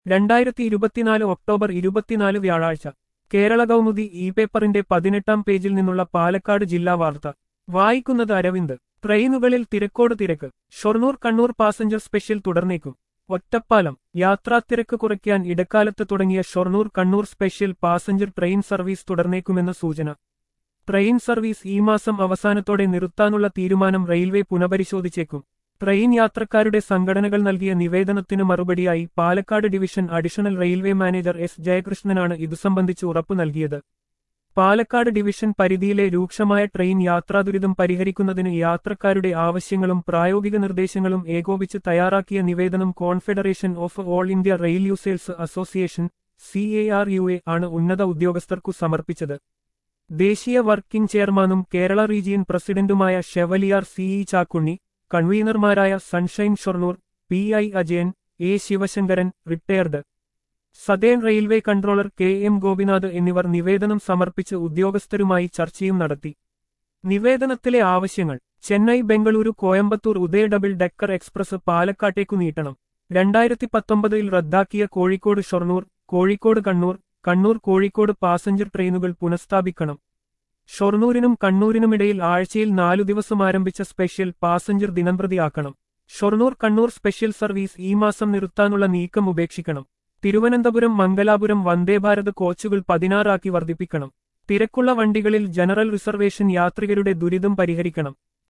രണ്ടായിരത്തി ഇരുപത്തിനാല് ഒക്ടോബർ ഇരുപത്തിനാല് വ്യാഴാഴ്ച കേരള കൗമുദി ഇ പേപ്പറിന്റെ പതിനെട്ടാം പേജിൽ നിന്നുള്ള പാലക്കാട് ജില്ലാ വാർത്ത വായിക്കുന്നത് അരവിന്ദ് ട്രെയിനുകളിൽ തിരക്കോട് തിരക്ക് ഷൊർണൂർ കണ്ണൂർ പാസഞ്ചർ സ്പെഷ്യൽ തുടർന്നേക്കും ഒറ്റപ്പാലം യാത്രാത്തിരക്ക് കുറയ്ക്കാൻ ഇടക്കാലത്ത് തുടങ്ങിയ Shoranur Kannur special passenger train service തുടർന്നേക്കുമെന്ന് സൂചന ട്രെയിൻ സർവീസ് ഈ മാസം അവസാനത്തോടെ നിർത്താനുള്ള തീരുമാനം റെയിൽവേ പുനഃപരിശോധിച്ചേക്കും ട്രെയിൻ യാത്രക്കാരുടെ സംഘടനകൾ നൽകിയ നിവേദനത്തിന് മറുപടിയായി Palakkad division additional railway manager S ജയകൃഷ്ണനാണ് ഇതു സംബന്ധിച്ച് ഉറപ്പു നൽകിയത് പാലക്കാട് ഡിവിഷൻ പരിധിയിലെ രൂക്ഷമായ ട്രെയിൻ യാത്രാദുരിതം പരിഹരിക്കുന്നതിന് യാത്രക്കാരുടെ ആവശ്യങ്ങളും പ്രായോഗിക നിർദ്ദേശങ്ങളും ഏകോപിച്ച് തയ്യാറാക്കിയ നിവേദനം confederation of all India rail users association C A R U A ആണ് ഉന്നത ഉദ്യോഗസ്ഥർക്കു സമർപ്പിച്ചത് ദേശീയ വർക്കിംഗ് ചെയർമാനും കേരള റീജിയൻ പ്രസിഡന്റുമായ ഷെവലിയാർ സി ഇ ചാക്കുണ്ണി കൺവീനർമാരായ Sunshine Shoranur P I Ajayan A Sivasankaran retired southern railway controller K M Gopinath എന്നിവർ നിവേദനം സമർപ്പിച്ച് ഉദ്യോഗസ്ഥരുമായി ചർച്ചയും നടത്തി നിവേദനത്തിലെ ആവശ്യങ്ങൾ Chennai Bengaluru Coimbatore Uday double decker express പാലക്കാട്ടേക്കു നീട്ടണം രണ്ടായിരത്തി പത്തൊമ്പതിൽ റദ്ദാക്കിയ കോഴിക്കോട് ഷൊർണൂർ കോഴിക്കോട് കണ്ണൂർ കണ്ണൂർ കോഴിക്കോട് പാസഞ്ചർ ട്രെയിനുകൾ പുനഃസ്ഥാപിക്കണം ഷൊർണൂരിനും കണ്ണൂരിനുമിടയിൽ ആഴ്ചയിൽ നാലു ദിവസം ആരംഭിച്ച സ്പെഷ്യൽ പാസഞ്ചർ ദിനംപ്രതിയാക്കണം. ദിനംപ്രതിയാക്കണം. ഷൊർണൂർ കണ്ണൂർ സ്പെഷ്യൽ സർവീസ് ഈ മാസം നിർത്താനുള്ള നീക്കം ഉപേക്ഷിക്കണം. തിരുവനന്തപുരം മംഗലാപുരം വന്ദേഭാരത് കോച്ചുകൾ പതിനാറാക്കി വർദ്ധിപ്പിക്കണം. തിരുവനന്തപുരം മംഗലാപുരം വന്ദേഭാരത് കോച്ചുകൾ പതിനാറാക്കി വർദ്ധിപ്പിക്കണം. തിരക്കുള്ള വണ്ടികളിൽ ജനറൽ റിസർവേഷൻ യാത്രികരുടെ ദുരിതം പരിഹരിക്കണം